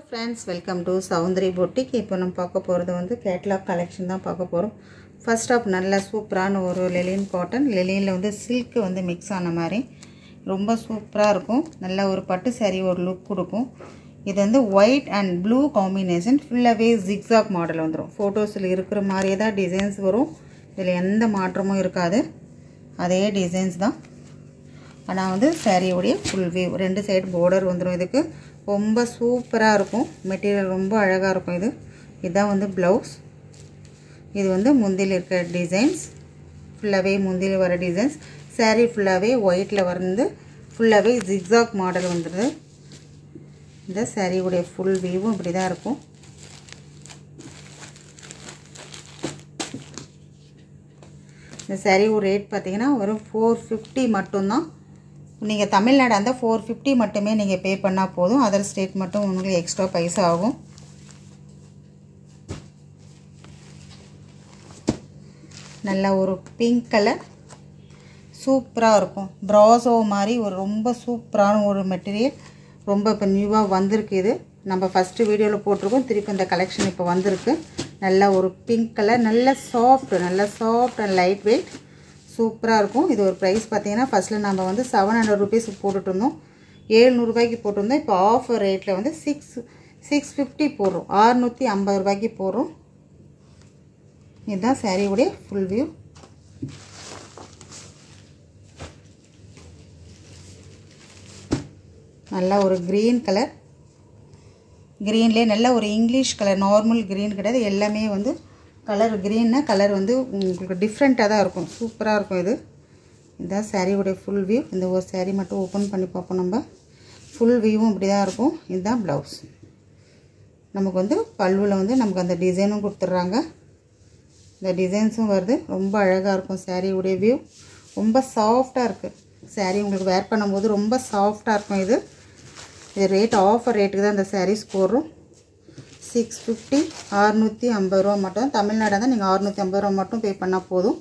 friends welcome to Soundari boutique இப்போ நம்ம பார்க்க போகிறது வந்து கேட்லாக் கலெக்ஷன் தான் பார்க்க போகிறோம் ஃபர்ஸ்ட் ஆஃப் நல்ல சூப்பரான ஒரு லெலின் காட்டன் லெலினில் வந்து சில்க்கு வந்து மிக்ஸ் ஆன மாதிரி ரொம்ப சூப்பராக இருக்கும் நல்ல ஒரு பட்டு saree ஒரு லுக் கொடுக்கும் இது வந்து ஒயிட் அண்ட் ப்ளூ காம்பினேஷன் ஃபுல்லாகவே ஜிக்ஸாக் மாடல் வந்துடும் ஃபோட்டோஸில் இருக்கிற மாதிரியே தான் டிசைன்ஸ் வரும் இதில் எந்த மாற்றமும் இருக்காது அதே டிசைன்ஸ் தான் ஆனால் வந்து சாரியோடைய ஃபுல் வியூ ரெண்டு சைடு border வந்துடும் இதுக்கு ரொம்ப சூப்பராக இருக்கும் மெட்டீரியல் ரொம்ப அழகாக இருக்கும் இது இதுதான் வந்து ப்ளவுஸ் இது வந்து முந்தியில் இருக்கிற டிசைன்ஸ் ஃபுல்லாகவே முந்தியில் வர டிசைன்ஸ் saree ஃபுல்லாகவே ஒயிட்டில் வந்து ஃபுல்லாகவே ஜிக்ஸாக் மாடல் வந்துடுது இந்த சாரியுடைய ஃபுல் வியூவும் இப்படி தான் இருக்கும் இந்த saree ஒரு ரேட் பார்த்தீங்கன்னா ஒரு ஃபோர் ஃபிஃப்டி மட்டும்தான் நீங்கள் தமிழ்நாடு அந்த ஃபோர் ஃபிஃப்டி மட்டுமே நீங்கள் பே பண்ணால் போதும் அதர் ஸ்டேட் மட்டும் உங்களுக்கு எக்ஸ்ட்ரா பைசா ஆகும் நல்ல ஒரு பிங்க் கலர் சூப்பராக இருக்கும் ப்ராசோ மாதிரி ஒரு ரொம்ப சூப்பரான ஒரு மெட்டீரியல் ரொம்ப இப்போ நியூவாக வந்திருக்கு இது நம்ம ஃபஸ்ட்டு வீடியோவில் போட்டிருக்கோம் திருப்பி இந்த கலெக்ஷன் இப்போ வந்திருக்கு நல்ல ஒரு பிங்க் கலர் நல்ல சாஃப்ட் நல்ல சாஃப்ட் அண்ட் லைட் வெயிட் சூப்பராக இருக்கும் இது ஒரு ப்ரைஸ் பார்த்தீங்கன்னா ஃபஸ்ட்டில் நம்ம வந்து செவன் ஹண்ட்ரட் ருபீஸ் போட்டுட்டு இருந்தோம் ஏழ்நூறுபாய்க்கு போட்டிருந்தோம் இப்போ ஆஃபர் ரேட்டில் வந்து சிக்ஸ் சிக்ஸ் ஃபிஃப்டி போடுறோம் ஆறுநூற்றி ஐம்பது ரூபாய்க்கு போடுறோம் இதுதான் சாரியுடைய ஃபுல் வியூ நல்லா ஒரு க்ரீன் கலர் க்ரீன்லேயே நல்ல ஒரு இங்கிலீஷ் கலர் நார்மல் க்ரீன் கிடையாது எல்லாமே வந்து கலர் க்ரீன்னா கலர் வந்து உங்களுக்கு டிஃப்ரெண்ட்டாக தான் இருக்கும் சூப்பராக இருக்கும் இது இதுதான் சாரியோடைய ஃபுல் வியூ இந்த ஒரு சாரீ மட்டும் ஓப்பன் பண்ணி பார்ப்போம் நம்ம ஃபுல் வியூவும் இப்படி தான் இருக்கும் இதுதான் ப்ளவுஸ் நமக்கு வந்து பல்லுவில் வந்து நமக்கு அந்த டிசைனும் கொடுத்துட்றாங்க இந்த டிசைன்ஸும் வருது ரொம்ப அழகாக இருக்கும் சாரியுடைய வியூ ரொம்ப சாஃப்டாக இருக்குது சாரீ உங்களுக்கு வேர் பண்ணும்போது ரொம்ப சாஃப்டாக இருக்கும் இது இது ரேட் ஆஃபர் ரேட்டுக்கு தான் இந்த சாரீஸ் போடுறோம் சிக்ஸ் ஃபிஃப்டி அறுநூற்றி ஐம்பது ரூபா மட்டும் தமிழ்நாடு தான் நீங்கள் அறுநூற்றி ஐம்பது ரூபா மட்டும் பே பண்ணால் போதும்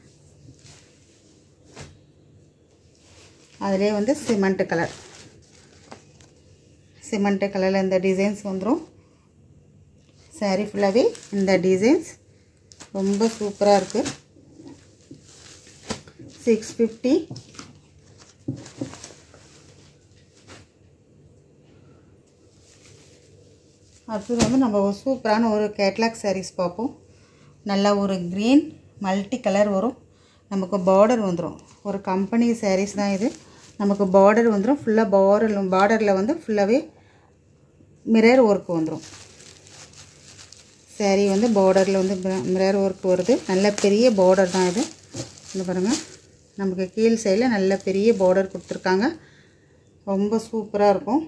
அதிலே வந்து சிமெண்ட் கலர் சிமெண்ட் கலரில் இந்த டிசைன்ஸ் வந்துடும் சாரீ ஃபுல்லாகவே இந்த டிசைன்ஸ் ரொம்ப சூப்பராக இருக்குது சிக்ஸ் ஃபிஃப்டி அடுத்தது வந்து நம்ம ஒரு சூப்பரான ஒரு கேட்லாக் சாரீஸ் பார்ப்போம் நல்லா ஒரு க்ரீன் மல்டி கலர் வரும் நமக்கு பார்டர் வந்துடும் ஒரு கம்பெனி சாரீஸ் தான் இது நமக்கு பார்டர் வந்துடும் ஃபுல்லாக பார்டர் பார்டரில் வந்து ஃபுல்லாகவே மிரர் ஒர்க் வந்துடும் சாரீ வந்து பார்டரில் வந்து மிரர் ஒர்க் வருது நல்ல பெரிய பார்டர் தான் இது இந்த பாருங்கள் நமக்கு கீழ் சைடில் நல்ல பெரிய பார்டர் கொடுத்துருக்காங்க ரொம்ப சூப்பராக இருக்கும்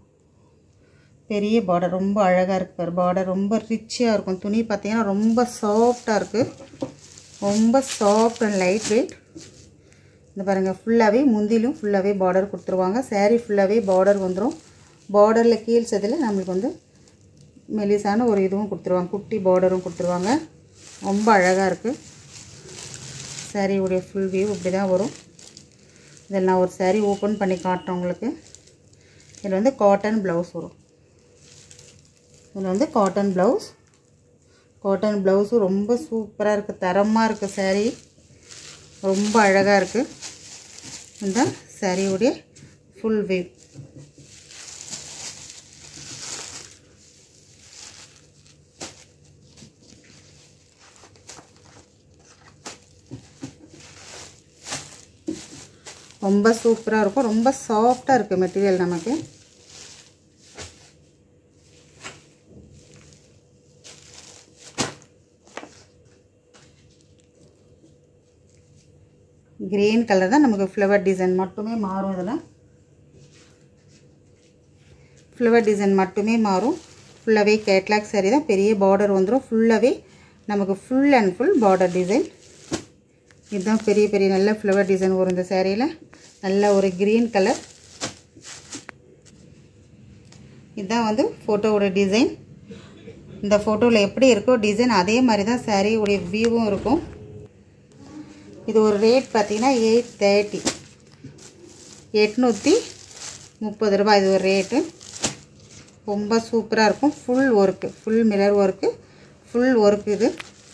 பெரிய பார்டர் ரொம்ப அழகாக இருக்குது பாரு பார்டர் ரொம்ப ரிச்சாக இருக்கும் துணி பார்த்தீங்கன்னா ரொம்ப சாஃப்டாக இருக்குது ரொம்ப சாஃப்ட் அண்ட் லைட் வெயிட் இந்த பாருங்கள் ஃபுல்லாகவே முந்திலும் ஃபுல்லாகவே பார்டர் கொடுத்துருவாங்க சாரீ ஃபுல்லாகவே பார்டர் வந்துடும் பார்டரில் கீழ் சதில் நம்மளுக்கு வந்து மெலிசான ஒரு இதுவும் கொடுத்துருவாங்க குட்டி பார்டரும் கொடுத்துருவாங்க ரொம்ப அழகாக இருக்குது சாரியுடைய ஃபுல் வியூ இப்படி தான் வரும் இதில் நான் ஒரு சாரீ ஓப்பன் பண்ணி காட்டுறேன் உங்களுக்கு இதில் வந்து காட்டன் ப்ளவுஸ் வரும் இதில் வந்து காட்டன் ப்ளவுஸ் காட்டன் ப்ளவுஸும் ரொம்ப சூப்பராக இருக்குது தரமாக இருக்குது சாரீ ரொம்ப அழகாக இருக்குது இந்த சாரியுடைய ஃபுல் வியூ ரொம்ப சூப்பராக இருக்கும் ரொம்ப சாஃப்டாக இருக்குது மெட்டீரியல் நமக்கு கிரீன் கலர் தான் நமக்கு ஃப்ளவர் டிசைன் மட்டுமே மாறும் இதில் ஃப்ளவர் டிசைன் மட்டுமே மாறும் ஃபுல்லாகவே கேட்லாக் சாரீ தான் பெரிய பார்டர் வந்துடும் ஃபுல்லாகவே நமக்கு full and full border design இதுதான் பெரிய பெரிய நல்ல ஃப்ளவர் டிசைன் வரும் இந்த சேரீயில் நல்ல ஒரு க்ரீன் கலர் இதுதான் வந்து ஃபோட்டோவோட டிசைன் இந்த ஃபோட்டோவில் எப்படி இருக்கோ டிசைன் அதே மாதிரி தான் சாரியோடைய வியூவும் இருக்கும் இது ஒரு ரேட் பார்த்தீங்கன்னா எயிட் தேர்ட்டி எட்நூற்றி முப்பது ரூபாய் இது ஒரு ரேட்டு ரொம்ப சூப்பராக இருக்கும் full work full mirror work full work இது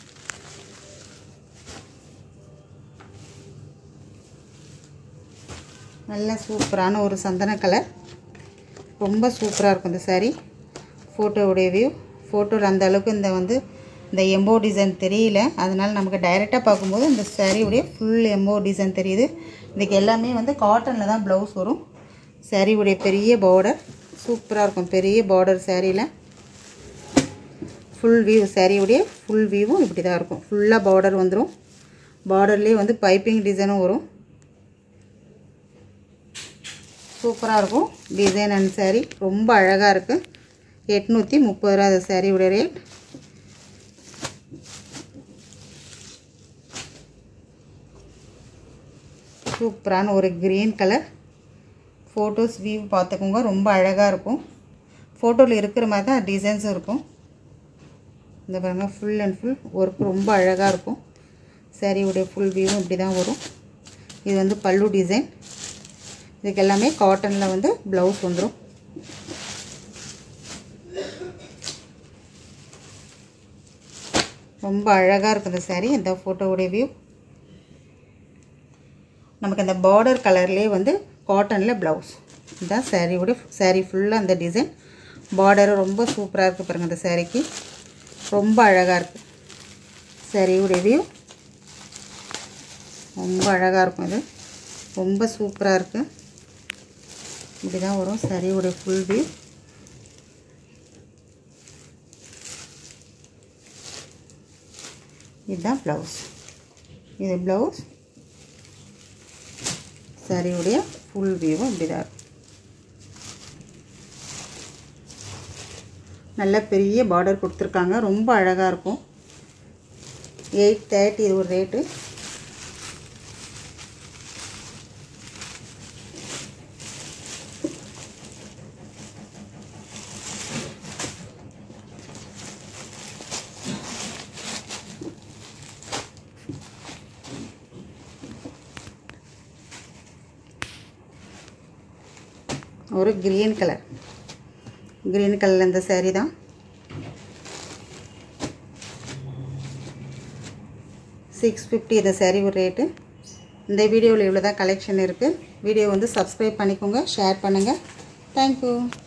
நல்ல சூப்பரான ஒரு சந்தன கலர் ரொம்ப சூப்பராக இருக்கும் இந்த saree ஃபோட்டோவுடைய வியூ ஃபோட்டோவில் அந்த அளவுக்கு இந்த வந்து இந்த எம்போ டிசைன் தெரியல அதனால் நமக்கு டைரெக்டாக பார்க்கும்போது இந்த சாரியுடைய ஃபுல் எம்போ டிசைன் தெரியுது இதுக்கு எல்லாமே வந்து காட்டனில் தான் ப்ளவுஸ் வரும் சாரியுடைய பெரிய பார்டர் சூப்பராக இருக்கும் பெரிய பார்டர் சாரியில் ஃபுல் வியூ சாரியுடைய ஃபுல் வியூவும் இப்படி தான் இருக்கும் ஃபுல்லாக பார்டர் வந்துடும் பார்டர்லேயே வந்து பைப்பிங் டிசைனும் வரும் சூப்பராக இருக்கும் டிசைன் அண்ட் saree ரொம்ப அழகாக இருக்குது எட்நூற்றி முப்பது ரூபா அந்த சாரியோட ரேட் சூப்பரான ஒரு க்ரீன் கலர் ஃபோட்டோஸ் வியூ பார்த்துக்கோங்க ரொம்ப அழகாக இருக்கும் ஃபோட்டோவில் இருக்கிற மாதிரி தான் டிசைன்ஸும் இருக்கும் இந்த பாருங்கள் ஃபுல் அண்ட் ஃபுல் ஒர்க் ரொம்ப அழகாக இருக்கும் சாரியுடைய ஃபுல் வியூவும் இப்படி தான் வரும் இது வந்து பல்லு டிசைன் இதுக்கு எல்லாமே காட்டனில் வந்து ப்ளவுஸ் வந்துடும் ரொம்ப அழகாக இருக்கும் இந்த saree இந்த ஃபோட்டோவுடைய வியூ நமக்கு அந்த பார்டர் கலர்லேயே வந்து காட்டனில் ப்ளவுஸ் இதுதான் சாரியோட saree ஃபுல்லாக அந்த டிசைன் பார்டரும் ரொம்ப சூப்பராக இருக்குது பாருங்கள் இந்த சாரீக்கு ரொம்ப அழகாக இருக்குது சாரியோடைய வியூ ரொம்ப அழகாக இருக்கும் இது ரொம்ப சூப்பராக இருக்குது இப்படி தான் வரும் சாரியோடைய ஃபுல் வியூ இதுதான் ப்ளவுஸ் இது ப்ளவுஸ் சாரியுடைய ஃபுல் வியூவும் இப்படி தான் இருக்கும் நல்ல பெரிய பார்டர் கொடுத்துருக்காங்க ரொம்ப அழகாக இருக்கும் எயிட் தேர்ட்டி இது ஒரு ரேட்டு ஒரு க்ரீன் கலர் க்ரீன் கலரில் இந்த saree தான் சிக்ஸ் ஃபிஃப்டி இந்த saree ஒரு ரேட்டு இந்த வீடியோவில் இவ்வளோ தான் கலெக்ஷன் இருக்குது வீடியோ வந்து சப்ஸ்கிரைப் பண்ணிக்கோங்க ஷேர் பண்ணுங்கள் தேங்க்யூ